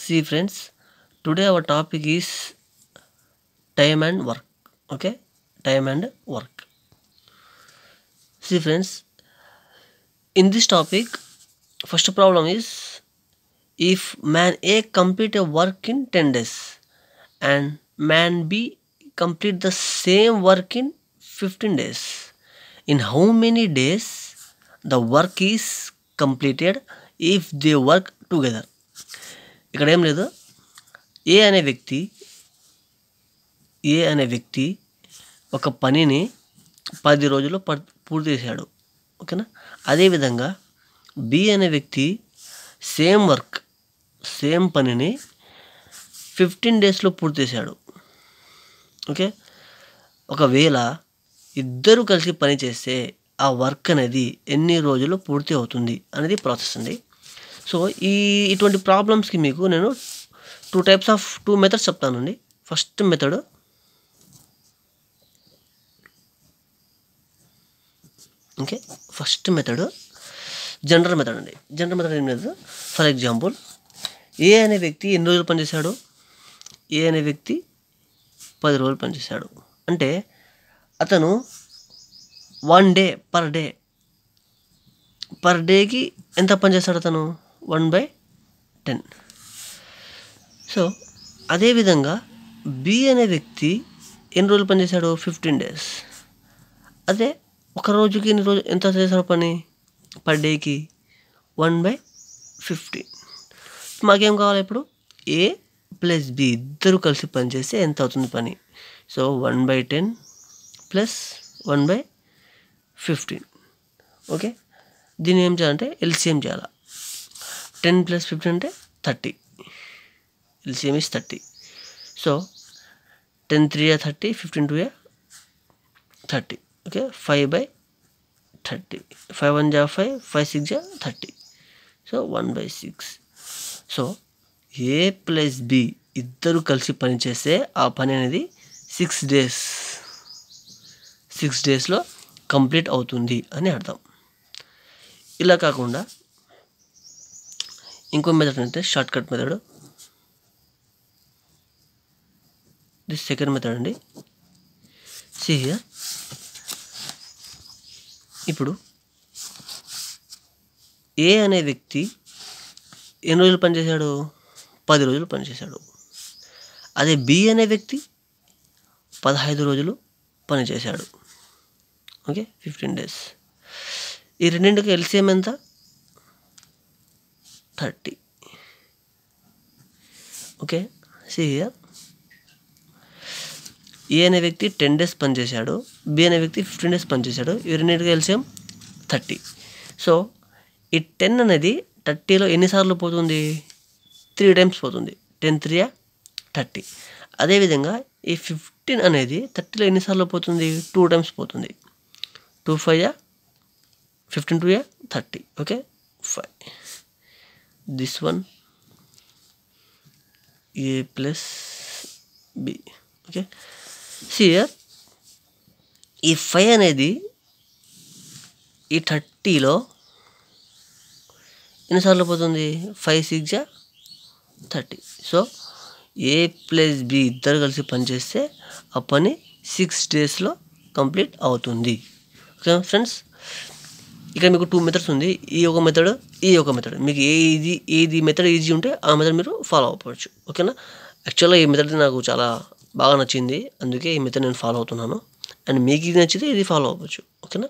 See friends, today our topic is time and work. Okay, time and work. See friends, in this topic, first problem is if man A complete a work in 10 days and man B complete the same work in 15 days, in how many days the work is completed if they work together? ఇక్కడ ఏం లేదు ఏ అనే వ్యక్తి ఏ అనే వ్యక్తి ఒక పనిని పది రోజుల్లో ప పూర్తి చేశాడు ఓకేనా అదేవిధంగా బి అనే వ్యక్తి సేమ్ వర్క్ సేమ్ పనిని ఫిఫ్టీన్ డేస్లో పూర్తి చేశాడు ఓకే ఒకవేళ ఇద్దరు కలిసి పని చేస్తే ఆ వర్క్ అనేది ఎన్ని రోజుల్లో పూర్తి అవుతుంది అనేది ప్రాసెస్ అండి సో ఈ ఇటువంటి ప్రాబ్లమ్స్కి మీకు నేను two types of two methods చెప్తానండి first method okay first method general method అండి జనరల్ మెథడ్ ఏం లేదు ఫర్ ఎగ్జాంపుల్ ఏ అనే వ్యక్తి ఎన్ని రోజులు పనిచేశాడు ఏ అనే వ్యక్తి పది రోజులు పనిచేశాడు అంటే అతను one day per day per డేకి ఎంత పనిచేస్తాడు అతను వన్ బై టెన్ సో అదేవిధంగా బి అనే వ్యక్తి ఎన్ని రోజులు పనిచేశాడు ఫిఫ్టీన్ డేస్ అదే ఒక రోజుకి ఎన్ని రోజు ఎంత చేశాడు పని పర్ డేకి వన్ బై ఫిఫ్టీన్ మాకేం కావాలి ఇప్పుడు ఏ ప్లస్ బి ఇద్దరు కలిసి పని చేస్తే ఎంత అవుతుంది పని so one by ten plus one by fifteen okay దీన్ని ఏం చేయాలంటే ఎల్సిఎం చేయాలి టెన్ ప్లస్ ఫిఫ్టీన్ అంటే thirty LCM is thirty so ten three thirty fifteen two thirty okay five by thirty five one జా ఫైవ్ ఫైవ్ సిక్స్ జా thirty so one by six so A plus B ఇద్దరు కలిసి పని చేస్తే ఆ పని అనేది సిక్స్ డేస్ సిక్స్ డేస్లో కంప్లీట్ అవుతుంది అని అర్థం ఇలా కాకుండా ఇంకో మెథడ్ అంటే short cut method this second method అండి సి హియర్ ఇప్పుడు ఏ అనే వ్యక్తి ఎన్ని రోజులు పనిచేశాడు పది రోజులు పనిచేశాడు అదే బి అనే వ్యక్తి పదహైదు రోజులు పనిచేశాడు ఓకే ఫిఫ్టీన్ డేస్ ఈ రెండింటికి ఎల్సిఎం ఎంత thirty okay see here A అనే వ్యక్తి టెన్ డేస్ పనిచేశాడు బి అనే వ్యక్తి ఫిఫ్టీన్ డేస్ పనిచేశాడు ఈ రెండింటికి ఎల్సిఎం థర్టీ సో ఈ టెన్ అనేది థర్టీలో ఎన్నిసార్లు పోతుంది త్రీ టైమ్స్ పోతుంది టెన్ త్రీ థర్టీ అదేవిధంగా ఈ ఫిఫ్టీన్ అనేది థర్టీలో ఎన్నిసార్లు పోతుంది టూ టైమ్స్ పోతుంది two five fifteen two thirty okay five this one A plus B okay see here ఈ ఫైవ్ అనేది ఈ థర్టీలో ఎన్నిసార్లు పోతుంది ఫైవ్ సిక్స్ జా thirty so A plus B ఇద్దరు కలిసి పనిచేస్తే ఆ పని సిక్స్ డేస్లో కంప్లీట్ అవుతుంది ఓకే ఫ్రెండ్స్ ఇక్కడ మీకు టూ మెథడ్స్ ఉంది ఈ ఒక మెథడ్ ఈ ఒక మెథడ్ మీకు ఏది ఏది మెథడ్ ఈజీ ఉంటే ఆ మెథడ్ మీరు ఫాలో అవ్వచ్చు ఓకేనా యాక్చువల్గా ఈ మెథడ్ నాకు చాలా బాగా నచ్చింది అందుకే ఈ మెథడ్ నేను ఫాలో అవుతున్నాను అండ్ మీకు ఇది నచ్చితే ఇది ఫాలో అవ్వచ్చు ఓకేనా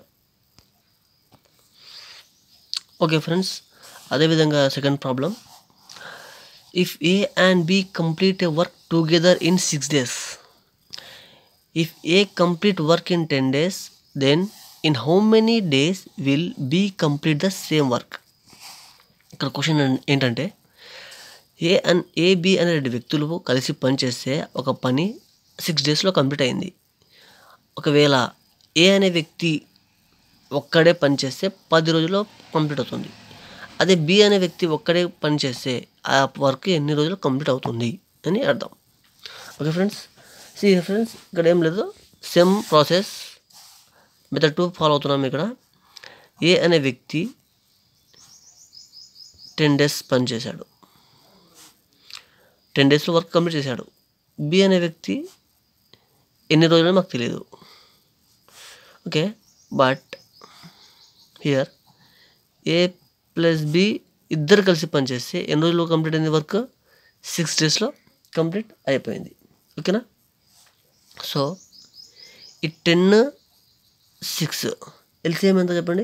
ఓకే ఫ్రెండ్స్ అదేవిధంగా second problem if A and B complete a work together in six days if A complete work in ten days then in how many days will be complete the same work ఇక్కడ question ఏంటంటే A and A B అనే రెండు వ్యక్తులు కలిసి పనిచేస్తే ఒక పని six డేస్లో కంప్లీట్ అయింది ఒకవేళ ఏ అనే వ్యక్తి ఒక్కడే పని చేస్తే పది రోజుల్లో కంప్లీట్ అవుతుంది అదే బి అనే వ్యక్తి ఒక్కడే పని చేస్తే ఆ వర్క్ ఎన్ని రోజులు కంప్లీట్ అవుతుంది అని అర్థం ఓకే ఫ్రెండ్స్ సి ఫ్రెండ్స్ ఇక్కడ ఏం లేదు same process method two follow అవుతున్నాం ఇక్కడ ఏ అనే వ్యక్తి టెన్ డేస్ పనిచేశాడు టెన్ డేస్లో వర్క్ కంప్లీట్ చేశాడు బి అనే వ్యక్తి ఎన్ని రోజులు మాకు తెలియదు okay but here A plus B ఇద్దరు కలిసి పనిచేస్తే ఎన్ని రోజుల్లో కంప్లీట్ అయింది వర్క్ సిక్స్ డేస్లో కంప్లీట్ అయిపోయింది ఓకేనా సో ఈ టెన్ సిక్స్ ఎల్సిఎం ఎంత చెప్పండి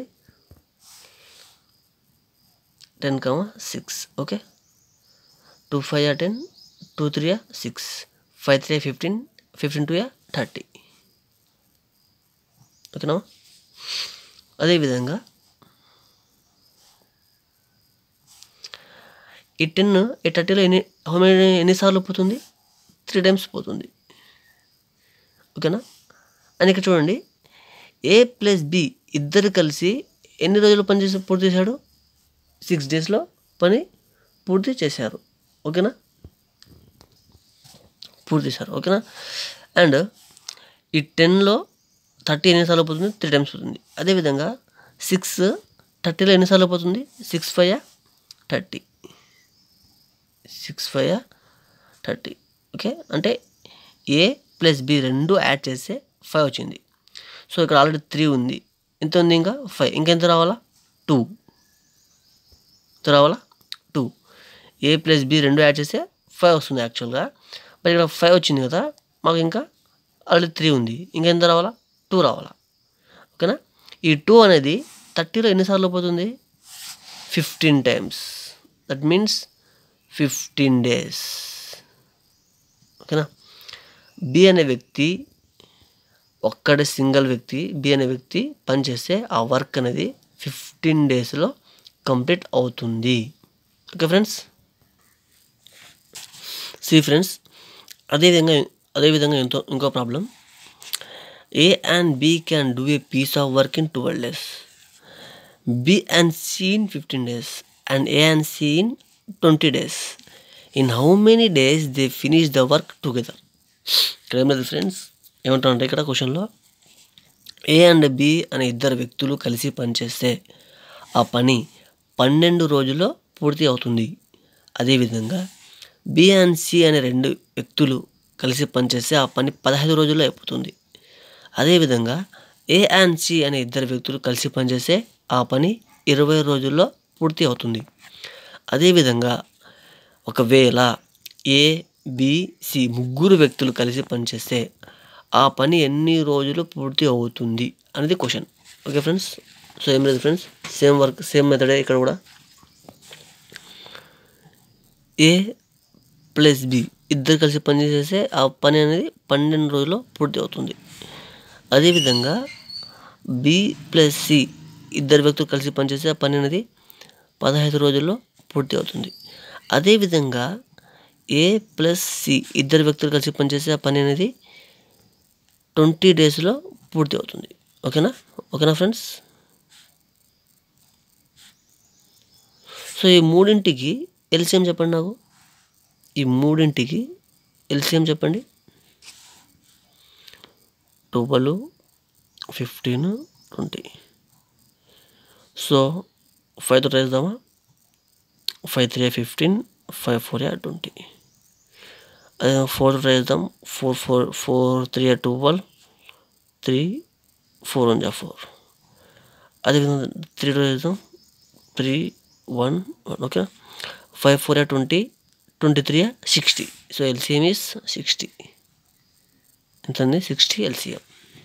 ten comma six okay two five ఆ టెన్ టూ త్రీ ఆ six five three fifteen fifteen two ఆ థర్టీ ఓకేనా అదేవిధంగా ఈ టెన్ ఈ థర్టీలో ఎన్ని హౌ మెనీ ఎన్నిసార్లు పోతుంది త్రీ టైమ్స్ పోతుంది ఓకేనా అని ఇక్కడ చూడండి ఏ ప్లస్ బి ఇద్దరు కలిసి ఎన్ని రోజులు పని చేసి పూర్తి చేశాడు సిక్స్ డేస్లో పని పూర్తి చేశారు ఓకేనా పూర్తి చేశారు ఓకేనా అండ్ ఈ టెన్లో థర్టీ ఎన్నిసార్లు పోతుంది త్రీ టైమ్స్ పోతుంది అదేవిధంగా సిక్స్ థర్టీలో ఎన్నిసార్లు పోతుంది six five thirty six five thirty okay అంటే ఏ ప్లస్ బి రెండు యాడ్ చేస్తే ఫైవ్ వచ్చింది సో ఇక్కడ ఆల్రెడీ త్రీ ఉంది ఎంత ఉంది ఇంకా ఫైవ్ ఇంకెంత రావాలా టూ ఎంత రావాలా టూ ఏ ప్లస్ బి రెండు యాడ్ చేస్తే ఫైవ్ వస్తుంది యాక్చువల్గా బట్ ఇక్కడ ఫైవ్ వచ్చింది కదా మాకు ఇంకా ఆల్రెడీ త్రీ ఉంది ఇంకెంత రావాలా టూ రావాలా ఓకేనా ఈ టూ అనేది థర్టీలో ఎన్నిసార్లు పోతుంది fifteen times that means fifteen days ఓకేనా బి అనే వ్యక్తి ఒక్కడే సింగిల్ వ్యక్తి బి అనే వ్యక్తి పనిచేస్తే ఆ వర్క్ అనేది ఫిఫ్టీన్ డేస్లో కంప్లీట్ అవుతుంది ఓకే ఫ్రెండ్స్ సి ఫ్రెండ్స్ అదేవిధంగా అదేవిధంగా ఎంతో ఇంకో problem A and B can do a piece of work in twelve days B and C in fifteen days and A and C in twenty days in how many days they finish the work together ఇక్కడ ఏం లేదు friends ఏమంటారంటే ఇక్కడ క్వశ్చన్లో ఏ and B అనే ఇద్దరు వ్యక్తులు కలిసి పనిచేస్తే ఆ పని పన్నెండు రోజుల్లో పూర్తి అవుతుంది అదేవిధంగా బి అండ్ సి అనే రెండు వ్యక్తులు కలిసి పనిచేస్తే ఆ పని పదహైదు రోజుల్లో అయిపోతుంది అదేవిధంగా ఏ అండ్ సి అనే ఇద్దరు వ్యక్తులు కలిసి పనిచేస్తే ఆ పని ఇరవై రోజుల్లో పూర్తి అవుతుంది అదేవిధంగా ఒకవేళ ఏ బి సి ముగ్గురు వ్యక్తులు కలిసి పనిచేస్తే ఆ పని ఎన్ని రోజులు పూర్తి అవుతుంది అనేది క్వశ్చన్ ఓకే ఫ్రెండ్స్ సో ఏం లేదు ఫ్రెండ్స్ సేమ్ వర్క్ సేమ్ మెథడే ఇక్కడ కూడా ఏ ప్లస్ బి ఇద్దరు కలిసి పని చేస్తే ఆ పని అనేది పన్నెండు రోజుల్లో పూర్తి అవుతుంది అదేవిధంగా బి ప్లస్ సి ఇద్దరు వ్యక్తులు కలిసి పనిచేస్తే ఆ పని అనేది పదహైదు రోజుల్లో పూర్తి అవుతుంది అదేవిధంగా ఏ ప్లస్ సి ఇద్దరు వ్యక్తులు కలిసి పనిచేస్తే ఆ పని అనేది ట్వంటీ డేస్లో పూర్తి అవుతుంది ఓకేనా ఓకేనా ఫ్రెండ్స్ సో ఈ మూడింటికి ఎల్సిఎం చెప్పండి నాకు ఈ మూడింటికి ఎల్సిఎం చెప్పండి ట్వెల్వ్ ఫిఫ్టీన్ ట్వంటీ సో ఫైవ్తో try five three fifteen five four యా ట్వంటీ అదే ఫోర్ ట్రై చేద్దాం four four four three twelve three four one జా ఫోర్ అదేవిధంగా త్రీ ట్రై చేద్దాం three one one okay five four యా twenty twenty three sixty so LCM is sixty ఎంత ఉంది sixty LCM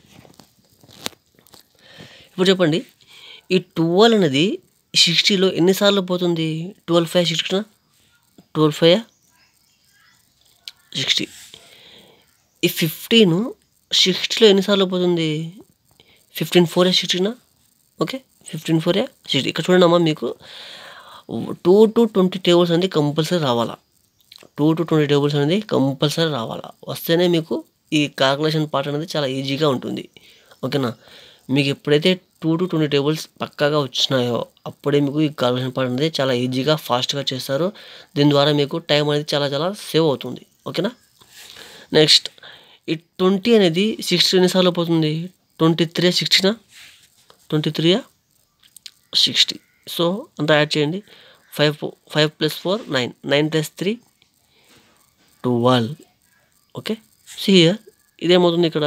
ఇప్పుడు చెప్పండి ఈ ట్వెల్వ్ అనేది సిక్స్టీలో ఎన్నిసార్లు పోతుంది ట్వెల్వ్ ఫైవ్ సిక్స్టీనా ట్వెల్వ్ ఫైవ్ సిక్స్టీ ఈ ఫిఫ్టీన్ సిక్స్టీలో ఎన్నిసార్లు పోతుంది ఫిఫ్టీన్ ఫోర్ సిక్స్టీనా ఓకే ఫిఫ్టీన్ ఫోర్ సిక్స్టీ ఇక్కడ చూడండి అమ్మా మీకు టూ టు ట్వంటీ టేబుల్స్ అనేది కంపల్సరీ రావాలా టూ టు ట్వంటీ టేబుల్స్ అనేది కంపల్సరీ రావాలా వస్తేనే మీకు ఈ క్యాల్కులేషన్ పార్ట్ అనేది చాలా ఈజీగా ఉంటుంది ఓకేనా మీకు ఎప్పుడైతే టూ టు ట్వంటీ టేబుల్స్ పక్కాగా వచ్చినాయో అప్పుడే మీకు ఈ క్యాల్కులేషన్ పార్ట్ అనేది చాలా ఈజీగా ఫాస్ట్గా చేస్తారు దీని ద్వారా మీకు టైం అనేది చాలా చాలా సేవ్ అవుతుంది ఓకేనా నెక్స్ట్ ఈ ట్వంటీ అనేది సిక్స్టీ ఎన్నిసార్లు పోతుంది ట్వంటీ త్రీ సిక్స్టీనా ట్వంటీ త్రీయా సిక్స్టీ సో అంతా యాడ్ చేయండి five five plus four nine nine plus three twelve okay C ఇదేమవుతుంది ఇక్కడ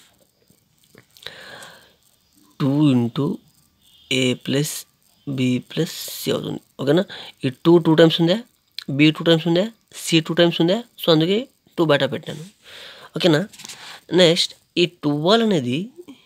two into A plus B plus C అవుతుంది ఓకేనా ఈ టూ టూ టైమ్స్ ఉందా బి టూ టైమ్స్ ఉందా సి టూ టైమ్స్ ఉందా సో అందుకే టూ బయట పెట్టాను ఓకేనా నెక్స్ట్ ఈ ట్వెల్వ్ అనేది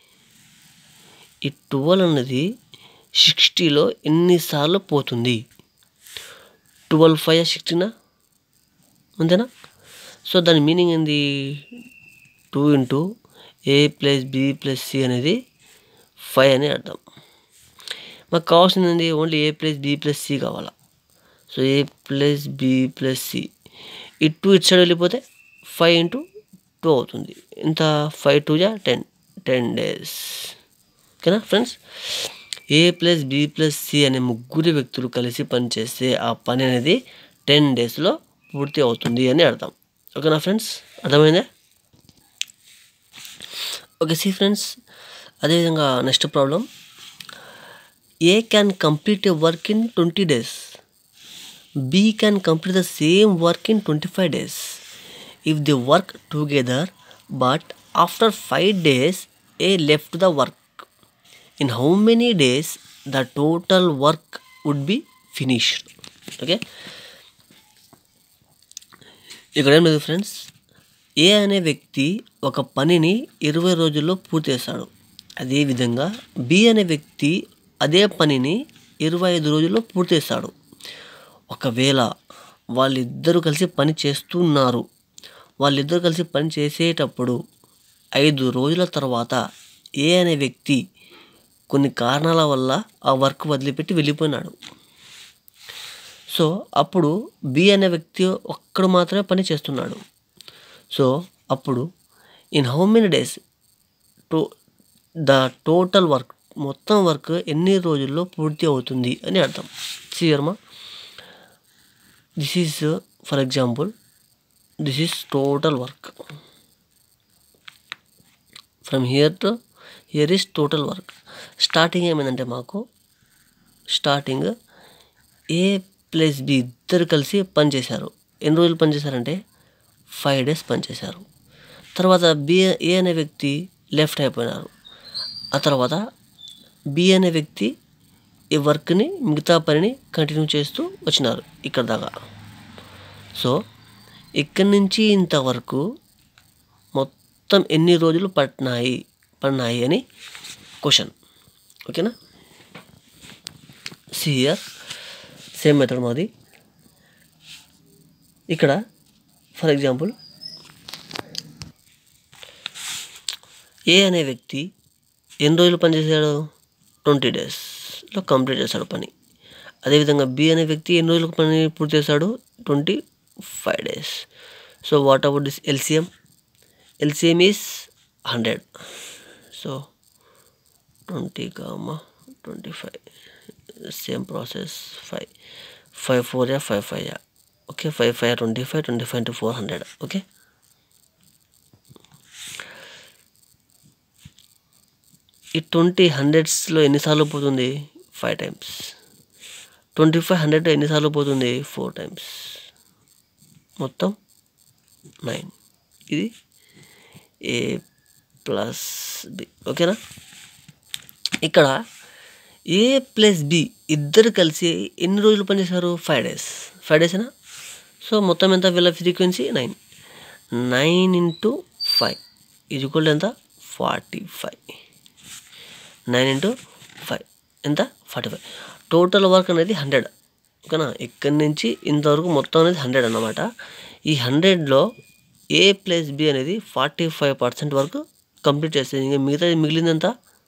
ఈ ట్వెల్వ్ అనేది సిక్స్టీలో ఎన్నిసార్లు పోతుంది ట్వెల్వ్ ఫైవ్ సిక్స్టీనా అంతేనా సో దాని మీనింగ్ ఏంది two into A plus B plus C అనేది ఫైవ్ అని అర్థం మాకు కావాల్సింది ఏంది only A plus B plus C కావాలా so A plus B plus C ఈ టూ ఇటు సైడ్ వెళ్ళిపోతే ఫైవ్ ఇంటూ టూ అవుతుంది ఇంత ఫైవ్ టూ జా టెన్ టెన్ డేస్ ఓకేనా friends A plus B plus C అనే ముగ్గురు వ్యక్తులు కలిసి పనిచేస్తే ఆ పని అనేది టెన్ డేస్లో పూర్తి అవుతుంది అని అర్థం ఓకేనా ఫ్రెండ్స్ అర్థమైందా ఓకే సి ఫ్రెండ్స్ అదేవిధంగా next problem A can complete a work in twenty days B can complete the same work in twenty five days if the work together but after five days A left the work in how many days the total work would be finished okay ఇక్కడ ఏం లేదు friends ఏ అనే వ్యక్తి ఒక పనిని ఇరవై రోజుల్లో పూర్తి చేస్తాడు అదేవిధంగా బి అనే వ్యక్తి అదే పనిని ఇరవై ఐదు రోజుల్లో పూర్తి చేస్తాడు ఒకవేళ వాళ్ళిద్దరూ కలిసి పని చేస్తున్నారు వాళ్ళిద్దరూ కలిసి పని చేసేటప్పుడు ఐదు రోజుల తర్వాత ఏ అనే వ్యక్తి కొన్ని కారణాల వల్ల ఆ వర్క్ వదిలిపెట్టి వెళ్ళిపోయినాడు సో అప్పుడు బి అనే వ్యక్తి ఒక్కడు మాత్రమే పని చేస్తున్నాడు సో అప్పుడు in how many days to the total work మొత్తం వర్క్ ఎన్ని రోజుల్లో పూర్తి అవుతుంది అని అర్థం సియర్మా this is for example this is total work from here to here is total work starting ఏమైందంటే మాకు స్టార్టింగ్ ఏ ప్లస్ బి ఇద్దరు కలిసి పనిచేశారు ఎన్ని రోజులు పనిచేశారంటే ఫైవ్ డేస్ పనిచేశారు తర్వాత బి ఏ అనే వ్యక్తి లెఫ్ట్ అయిపోయినారు ఆ తర్వాత బి అనే వ్యక్తి ఈ వర్క్ని మిగతా పనిని కంటిన్యూ చేస్తూ వచ్చినారు ఇక్కడ దాకా సో ఇక్కడి నుంచి ఇంతవరకు మొత్తం ఎన్ని రోజులు పట్టినాయి పడినాయి అని క్వశ్చన్ ఓకేనా సియర్ సేమ్ మెథడ్ మాది ఇక్కడ ఫర్ ఎగ్జాంపుల్ ఏ అనే వ్యక్తి ఎన్ని రోజులు పనిచేశాడు ట్వంటీ డేస్లో కంప్లీట్ చేశాడు పని అదేవిధంగా బి అనే వ్యక్తి ఎన్ని రోజులకు పని పూర్తి చేశాడు twenty five days so what about this LCM LCM is hundred so twenty comma twenty five same process five five four యా ఫైవ్ ఫైవ్ యా okay five five twenty five twenty five into four hundred okay ఈ twenty హండ్రెడ్స్లో ఎన్నిసార్లు పోతుంది five times twenty five hundred ఎన్నిసార్లు పోతుంది four times మొత్తం nine ఇది ఏ ప్లస్ బి ఓకేనా ఇక్కడ ఏ ప్లస్ బి ఇద్దరు కలిసి ఎన్ని రోజులు పనిచేశారు ఫైవ్ డేస్ ఫైవ్ డేసేనా సో మొత్తం ఎంత వీళ్ళ frequency nine nine into five ఇది కూడా ఎంత forty five nine into five ఎంత ఫార్టీ ఫైవ్ టోటల్ వర్క్ అనేది హండ్రెడ్ ఓకేనా ఇక్కడి నుంచి ఇంతవరకు మొత్తం అనేది హండ్రెడ్ అన్నమాట ఈ హండ్రెడ్లో ఏ ప్లస్ బి అనేది ఫార్టీ ఫైవ్ పర్సెంట్ వరకు కంప్లీట్ చేస్తుంది ఇంకా మిగతా మిగిలిందంతా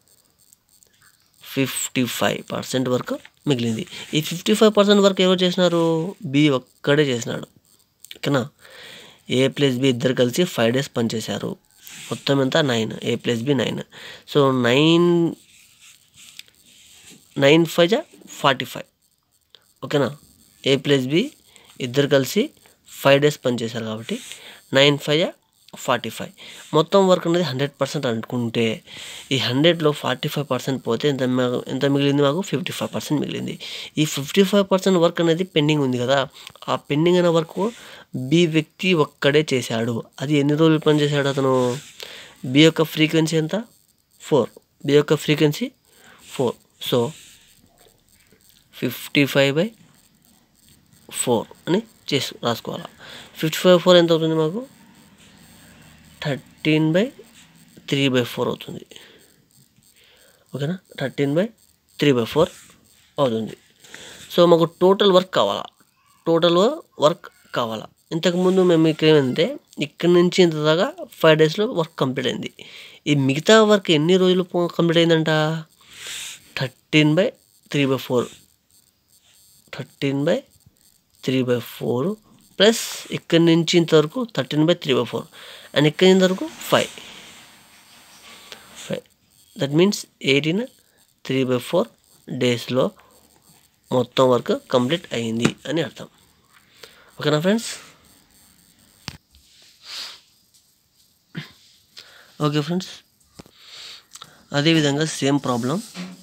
ఫిఫ్టీ ఫైవ్ పర్సెంట్ వరకు మిగిలింది ఈ ఫిఫ్టీ ఫైవ్ పర్సెంట్ వరకు ఎవరు చేసినారు బి ఒక్కడే చేసినాడు ఓకేనా ఏ ప్లస్ బి ఇద్దరు కలిసి ఫైవ్ డేస్ పనిచేశారు మొత్తం ఎంత nine A plus B nine so nine nine five జా ఫార్టీ ఫైవ్ ఓకేనా ఏ ప్లస్ బి ఇద్దరు కలిసి ఫైవ్ డేస్ పనిచేశారు కాబట్టి నైన్ ఫైవ్ జా ఫార్టీ ఫైవ్ మొత్తం వర్క్ అనేది హండ్రెడ్ పర్సెంట్ అనుకుంటే ఈ హండ్రెడ్లో ఫార్టీ ఫైవ్ పర్సెంట్ పోతే ఎంత మ- ఎంత మిగిలింది మాకు ఫిఫ్టీ ఫైవ్ పర్సెంట్ మిగిలింది ఈ ఫిఫ్టీ ఫైవ్ పర్సెంట్ వర్క్ అనేది పెండింగ్ ఉంది కదా ఆ పెండింగ్ అయిన వర్క్ బి వ్యక్తి ఒక్కడే చేశాడు అది ఎన్ని రోజులు పని చేశాడు అతను బి యొక్క ఫ్రీక్వెన్సీ ఎంత ఫోర్ బి యొక్క frequency four so fifty five by four అని చేసి రాసుకోవాలి ఫిఫ్టీ ఫైవ్ ఫోర్ ఎంత అవుతుంది మాకు thirteen by three by four అవుతుంది ఓకేనా thirteen by three by four అవుతుంది సో మాకు టోటల్ వర్క్ కావాలా టోటల్ వర్క్ కావాలా ఇంతకుముందు మేము ఇక్కడ ఏమంటే ఇక్కడ నుంచి ఇంత దాకా ఫైవ్ డేస్లో వర్క్ కంప్లీట్ అయింది ఈ మిగతా వర్క్ ఎన్ని రోజులు కంప్లీట్ అయిందంట thirteen by three by four thirteen by three by four plus ఇక్కడి నుంచి ఇంతవరకు thirteen by three by four and ఇక్కడి నుంచి వరకు five five that means eighteen three by four డేస్లో మొత్తం వర్క్ కంప్లీట్ అయ్యింది అని అర్థం ఓకేనా ఫ్రెండ్స్ ఓకే ఫ్రెండ్స్ అదేవిధంగా same problem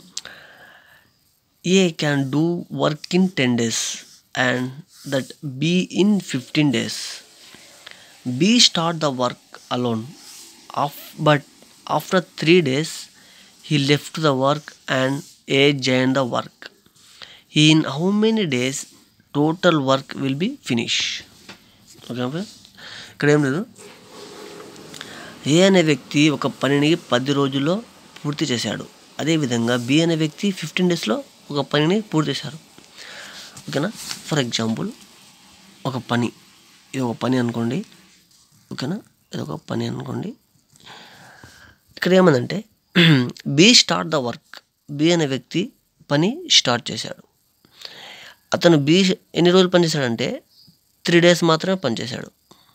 A can do work in 10 days and that B in 15 days. B start the work alone. Af- but after 3 days he left the work and A joined the work. In how many days total work will be finished? Okay ఇక్కడ ఏం లేదు ఏ అనే వ్యక్తి ఒక పనిని పది రోజుల్లో పూర్తి చేశాడు అదేవిధంగా బి అనే వ్యక్తి ఫిఫ్టీన్ డేస్లో ఒక పనిని పూర్తి చేశారు ఓకేనా ఫర్ ఎగ్జాంపుల్ ఒక పని ఇది ఒక పని అనుకోండి ఓకేనా ఇది ఒక పని అనుకోండి ఇక్కడ ఏమందంటే B start the work B అనే వ్యక్తి పని స్టార్ట్ చేశాడు అతను బి ఎన్ని రోజులు పనిచేశాడంటే త్రీ డేస్ మాత్రమే పనిచేశాడు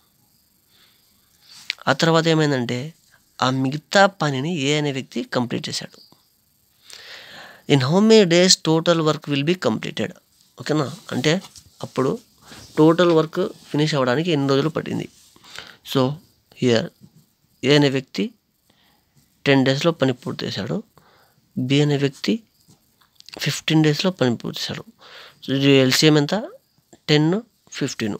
ఆ తర్వాత ఏమైందంటే ఆ మిగతా పనిని ఏ అనే వ్యక్తి కంప్లీట్ చేశాడు in how many days total work will be completed ఓకేనా అంటే అప్పుడు టోటల్ వర్క్ ఫినిష్ అవ్వడానికి ఎన్ని రోజులు పట్టింది సో హియర్ ఏ అనే వ్యక్తి టెన్ డేస్లో పని పూర్తి చేశాడు బి అనే వ్యక్తి ఫిఫ్టీన్ డేస్లో పని పూర్తి చేశాడు సో ఇది ఎల్సిఎం ఎంత టెన్ ఫిఫ్టీన్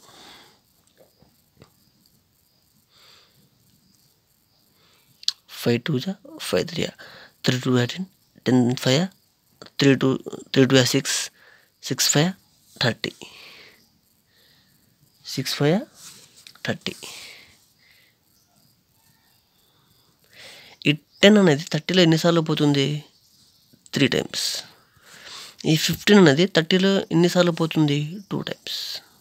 ఫైవ్ టూ జా five three three two eighteen ten five three two three two six six five thirty six five thirty ఈ టెన్ అనేది థర్టీలో ఎన్నిసార్లు పోతుంది త్రీ టైమ్స్ ఈ ఫిఫ్టీన్ అనేది థర్టీలో ఎన్నిసార్లు పోతుంది టూ టైమ్స్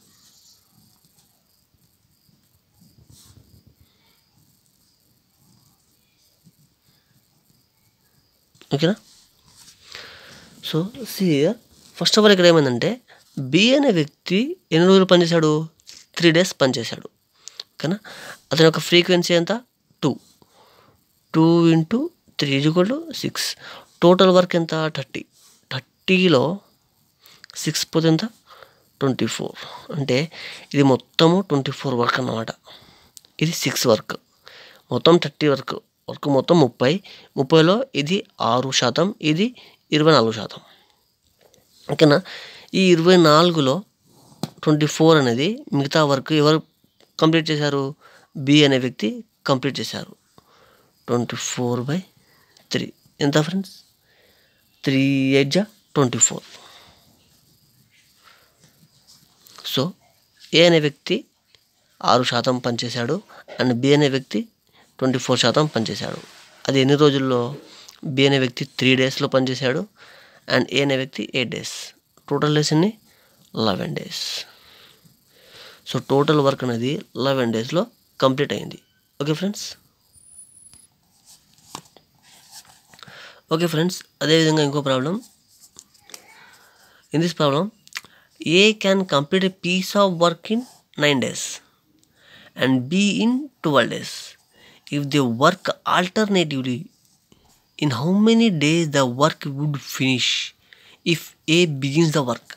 ఓకేనా so C first of all ఇక్కడ ఏమైందంటే బి అనే వ్యక్తి ఎన్ని రోజులు పనిచేశాడు త్రీ డేస్ పనిచేశాడు ఓకేనా అతని యొక్క ఫ్రీక్వెన్సీ ఎంత two two into three equal to six total work ఎంత థర్టీ థర్టీలో సిక్స్ పోతే ఎంత ట్వంటీ ఫోర్ అంటే ఇది మొత్తము ట్వంటీ ఫోర్ వర్క్ అన్నమాట ఇది సిక్స్ వర్క్ మొత్తం థర్టీ వర్క్ వర్క్ మొత్తం ముప్పై ముప్పైలో ఇది ఆరు శాతం ఇది ఇరవై నాలుగు శాతం ఓకేనా ఈ ఇరవై నాలుగులో ట్వంటీ ఫోర్ అనేది మిగతా వర్క్ ఎవరు కంప్లీట్ చేశారు బి అనే వ్యక్తి కంప్లీట్ చేశారు ట్వంటీ ఫోర్ బై త్రీ ఎంత ఫ్రెండ్స్ త్రీ ఎయిట్ జా ట్వంటీ ఫోర్ సో ఏ అనే వ్యక్తి ఆరు శాతం పనిచేశాడు అండ్ బి అనే వ్యక్తి ట్వంటీ ఫోర్ శాతం పనిచేశాడు అది ఎన్ని రోజుల్లో బి అనే వ్యక్తి త్రీ డేస్లో పనిచేశాడు అండ్ ఏ అనే వ్యక్తి ఎయిట్ డేస్ టోటల్ డేస్ ఎన్ని eleven days so total work అనేది లెవెన్ డేస్లో కంప్లీట్ అయింది ఓకే ఫ్రెండ్స్ ఓకే ఫ్రెండ్స్ అదేవిధంగా ఇంకో problem in this problem A can complete a piece of work in nine days and B in twelve days if they work alternatively in how many days the work would finish if A begins the work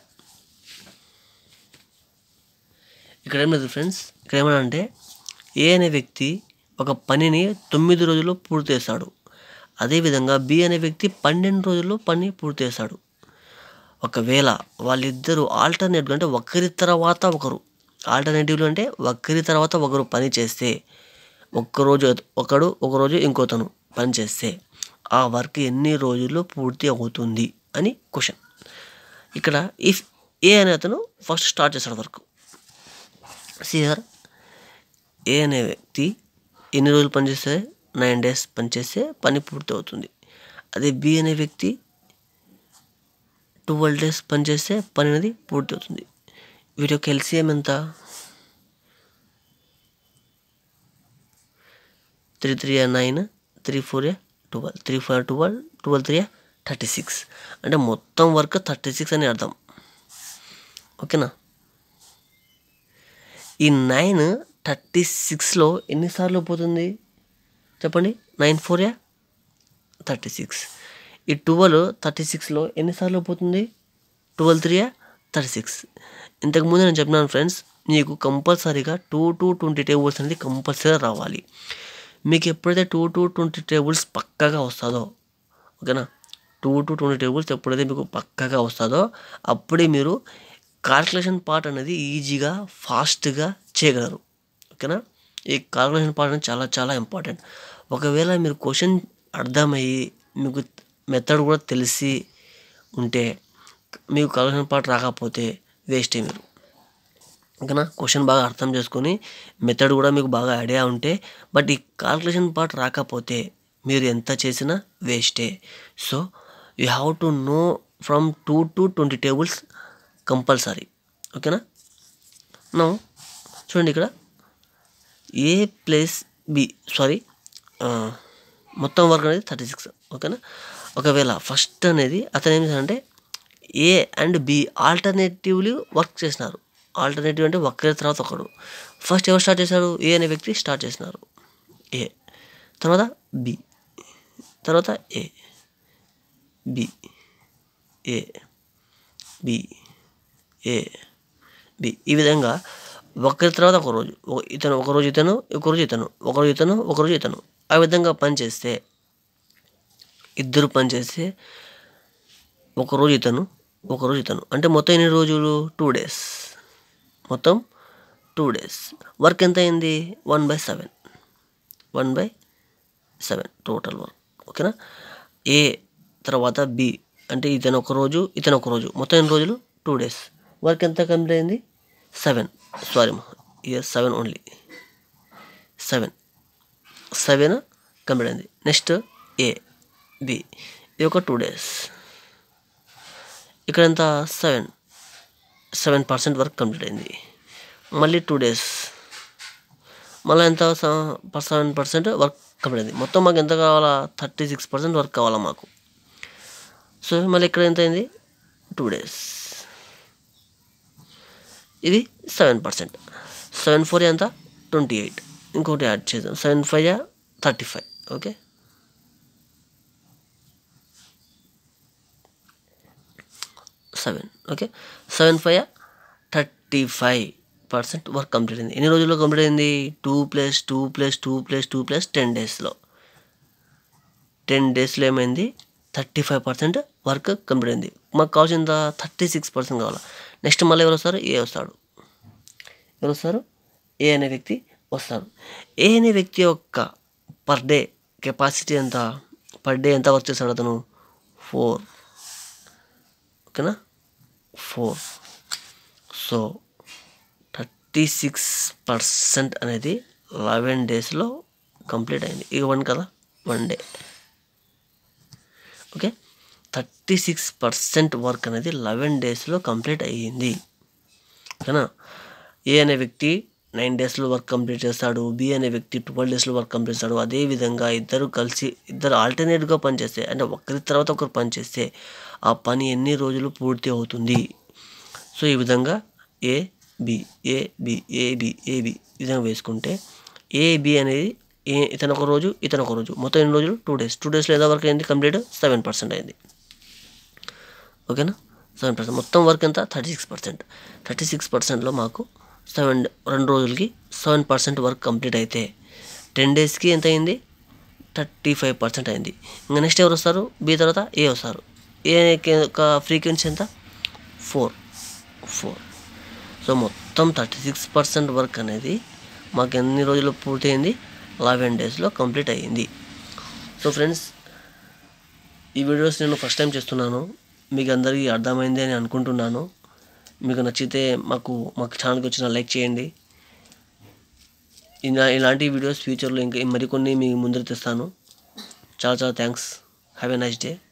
ఇక్కడ ఏం లేదు friends ఇక్కడ ఏమన్నా అంటే ఏ అనే వ్యక్తి ఒక పనిని తొమ్మిది రోజుల్లో పూర్తి చేస్తాడు అదేవిధంగా బి అనే వ్యక్తి పన్నెండు రోజుల్లో పని పూర్తి చేస్తాడు ఒకవేళ వాళ్ళిద్దరూ ఆల్టర్నేటివ్ అంటే ఒకరి తర్వాత ఒకరు ఆల్టర్నేటివ్లు అంటే ఒకరి తర్వాత ఒకరు పని చేస్తే ఒక్కరోజు ఒకడు ఒకరోజు ఇంకోతను పని చేస్తే ఆ వర్క్ ఎన్ని రోజుల్లో పూర్తి అవుతుంది అని క్వశ్చన్ ఇక్కడ ఇఫ్ ఏ అనే అతను ఫస్ట్ స్టార్ట్ చేస్తాడు వర్క్ సిఆర్ ఏ అనే వ్యక్తి ఎన్ని రోజులు పనిచేస్తే నైన్ డేస్ పనిచేస్తే పని పూర్తి అవుతుంది అదే బి అనే వ్యక్తి ట్వెల్వ్ డేస్ పనిచేస్తే పని అనేది పూర్తి అవుతుంది వీటి యొక్క ఎల్సిఎం ఎంత three three nine three four twelve three four twelve twelve three thirty six అంటే మొత్తం వర్క్ థర్టీ సిక్స్ అని అర్థం ఓకేనా ఈ నైన్ థర్టీ సిక్స్లో ఎన్నిసార్లు పోతుంది చెప్పండి నైన్ ఫోర్ యా థర్టీ సిక్స్ ఈ ట్వెల్వ్ థర్టీ సిక్స్లో ఎన్నిసార్లు పోతుంది ట్వెల్వ్ త్రీ థర్టీ సిక్స్ ఇంతకుముందు నేను చెప్పినాను ఫ్రెండ్స్ మీకు కంపల్సరీగా టూ టు ట్వంటీ టేబుల్స్ అనేది కంపల్సరీ రావాలి మీకు ఎప్పుడైతే టూ టు ట్వంటీ టేబుల్స్ పక్కాగా వస్తుందో ఓకేనా టూ టు ట్వంటీ టేబుల్స్ ఎప్పుడైతే మీకు పక్కాగా వస్తుందో అప్పుడే మీరు కాల్కులేషన్ పార్ట్ అనేది ఈజీగా ఫాస్ట్గా చేయగలరు ఓకేనా ఈ కాల్కులేషన్ పార్ట్ అనేది చాలా చాలా ఇంపార్టెంట్ ఒకవేళ మీరు క్వశ్చన్ అర్థమయ్యి మీకు మెథడ్ కూడా తెలిసి ఉంటే మీకు కాల్కులేషన్ పార్ట్ రాకపోతే వేస్టే మీరు ఓకేనా క్వశ్చన్ బాగా అర్థం చేసుకొని మెథడ్ కూడా మీకు బాగా ఐడియా ఉంటే బట్ ఈ కాల్కులేషన్ పార్ట్ రాకపోతే మీరు ఎంత చేసినా వేస్టే so you have to know from two to twenty tables compulsory ఓకేనా నో చూడండి ఇక్కడ ఏ ప్లస్ బి సారీ మొత్తం వర్క్ అనేది థర్టీ సిక్స్ ఓకేనా ఒకవేళ ఫస్ట్ అనేది అతను ఏం చేశాడంటే A and B alternatively work చేసినారు ఆల్టర్నేటివ్ అంటే ఒకరి తర్వాత ఒకడు ఫస్ట్ ఎవరు స్టార్ట్ చేశారు ఏ అనే వ్యక్తి స్టార్ట్ చేసినారు ఏ తర్వాత బి తర్వాత A B A B A B ఈ విధంగా ఒకరి తర్వాత ఒక రోజు ఒక- ఇతను ఒక రోజు ఇతను ఒక రోజు ఇతను ఒక రోజు ఇతను ఒక రోజు ఇతను ఆ విధంగా పని చేస్తే ఇద్దరు పని చేస్తే ఒక రోజు ఇతను ఒక రోజు ఇతను అంటే మొత్తం ఎన్ని రోజులు టూ డేస్ మొత్తం టూ డేస్ వర్క్ ఎంత అయింది one by seven one by seven total work ఓకేనా ఏ తర్వాత బి అంటే ఇతను ఒక రోజు ఇతను ఒక రోజు మొత్తం ఎన్ని రోజులు టూ డేస్ వర్క్ ఎంత కంప్లీట్ అయింది seven sorry year seven only seven seven complete అయింది నెక్స్ట్ ఏ బి ఇది ఒక టూ డేస్ ఇక్కడ ఎంత seven seven percent work complete అయింది మళ్ళీ టూ డేస్ మళ్ళీ ఎంత సెవెన్ పర్సెంట్ వర్క్ కంప్లీట్ అయింది మొత్తం మాకు ఎంత కావాలా థర్టీ సిక్స్ పర్సెంట్ వర్క్ కావాలా మాకు సో మళ్ళీ ఇక్కడ ఎంత అయింది టూ డేస్ ఇది సెవెన్ పర్సెంట్ సెవెన్ ఫోర్ ఎంత ట్వంటీ ఎయిట్ ఇంకోటి యాడ్ చేద్దాం seven five thirty five okay seven okay seven five thirty five percent work complete అయింది ఎన్ని రోజుల్లో కంప్లీట్ అయింది two plus two plus two plus two plus ten డేస్లో టెన్ డేస్లో ఏమైంది thirty five percent work complete అయింది మాకు కావాల్సింది థర్టీ సిక్స్ పర్సెంట్ కావాలి నెక్స్ట్ మళ్ళీ ఎవరు వస్తారు ఏ వస్తాడు ఎవరు వస్తారు ఏ అనే వ్యక్తి వస్తారు ఏ అనే వ్యక్తి యొక్క పర్ డే కెపాసిటీ ఎంత పర్ డే ఎంత వర్క్ చేస్తాడు అతను ఫోర్ ఓకేనా four so thirty six percent అనేది లెవెన్ డేస్లో కంప్లీట్ అయింది ఇక వన్ కదా one day okay thirty six percent work అనేది లెవెన్ డేస్లో కంప్లీట్ అయ్యింది ఓకేనా ఏ అనే వ్యక్తి నైన్ డేస్లో వర్క్ కంప్లీట్ చేస్తాడు బి అనే వ్యక్తి ట్వెల్వ్ డేస్లో వర్క్ కంప్లీట్ చేస్తాడు అదేవిధంగా ఇద్దరు కలిసి ఇద్దరు ఆల్టర్నేట్గా పనిచేస్తే అంటే ఒకరి తర్వాత ఒకరు పనిచేస్తే ఆ పని ఎన్ని రోజులు పూర్తి అవుతుంది సో ఈ విధంగా A B A B A B A B ఈ విధంగా వేసుకుంటే ఏ బి అనేది ఏ ఇతను ఒక రోజు ఇతను ఒక రోజు మొత్తం ఎన్ని రోజులు టూ డేస్ టూ డేస్లో ఏదో వర్క్ అయింది కంప్లీట్ సెవెన్ పర్సెంట్ అయింది ఓకేనా సెవెన్ పర్సెంట్ మొత్తం వర్క్ ఎంత thirty six percent thirty six పర్సెంట్లో మాకు సెవెన్ రెండు రోజులకి సెవెన్ పర్సెంట్ వర్క్ కంప్లీట్ అయితే టెన్ డేస్కి ఎంత అయింది థర్టీ ఫైవ్ పర్సెంట్ అయింది ఇంకా నెక్స్ట్ ఎవరు వస్తారు బి తర్వాత ఏ వస్తారు ఏ యొక్క ఫ్రీక్వెన్సీ ఎంత ఫోర్ ఫోర్ సో మొత్తం థర్టీ సిక్స్ పర్సెంట్ వర్క్ అనేది మాకు ఎన్ని రోజులు పూర్తయింది లెవెన్ డేస్లో కంప్లీట్ అయ్యింది సో ఫ్రెండ్స్ ఈ వీడియోస్ నేను ఫస్ట్ టైం చేస్తున్నాను మీకు అందరికీ అర్థమైంది అని అనుకుంటున్నాను మీకు నచ్చితే మాకు మాకు ఛానల్కి వచ్చిన లైక్ చేయండి ఇలా ఇలాంటి వీడియోస్ ఫ్యూచర్లో ఇంకా మరికొన్ని మీ ముందర తెస్తాను చాలా చాలా thanks have a nice day